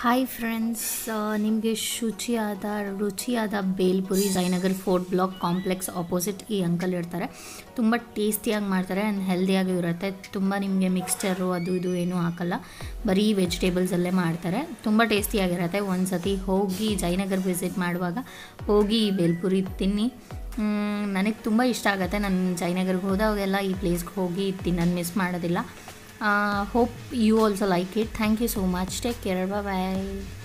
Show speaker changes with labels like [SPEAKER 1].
[SPEAKER 1] hi friends ನಿಮಗೆ ಶುಚಿಯಾದ ರುಚಿಯಾದ bhelpuri Jayanagar fourth block complex opposite ಈ ಅಂಕಲ್ ಇರ್ತಾರೆ ತುಂಬ ಟೇಸ್ಟಿಯಾಗಿ ಮಾಡ್ತಾರೆ ಆ್ಯಂಡ್ ಹೆಲ್ದಿಯಾಗೂ ಇರುತ್ತೆ ತುಂಬ ನಿಮಗೆ ಮಿಕ್ಸ್ಚರು ಅದು ಇದು ಏನೂ ಹಾಕಲ್ಲ ಬರೀ ವೆಜಿಟೇಬಲ್ಸಲ್ಲೇ ಮಾಡ್ತಾರೆ ತುಂಬ ಟೇಸ್ಟಿಯಾಗಿರುತ್ತೆ ಒಂದು ಸತಿ ಹೋಗಿ ಜಯನಗರ್ ವಿಸಿಟ್ ಮಾಡುವಾಗ ಹೋಗಿ ಈ ಬೇಲ್ಪುರಿ ತಿನ್ನಿ ನನಗೆ ತುಂಬ ಇಷ್ಟ ಆಗುತ್ತೆ ನಾನು ಜಯನಗರ್ಗೆ ಹೋದಾಗೆಲ್ಲ ಈ ಪ್ಲೇಸ್ಗೆ ಹೋಗಿ ತಿನ್ನೋದು ಮಿಸ್ ಮಾಡೋದಿಲ್ಲ hope you also like it thank you so much take care bye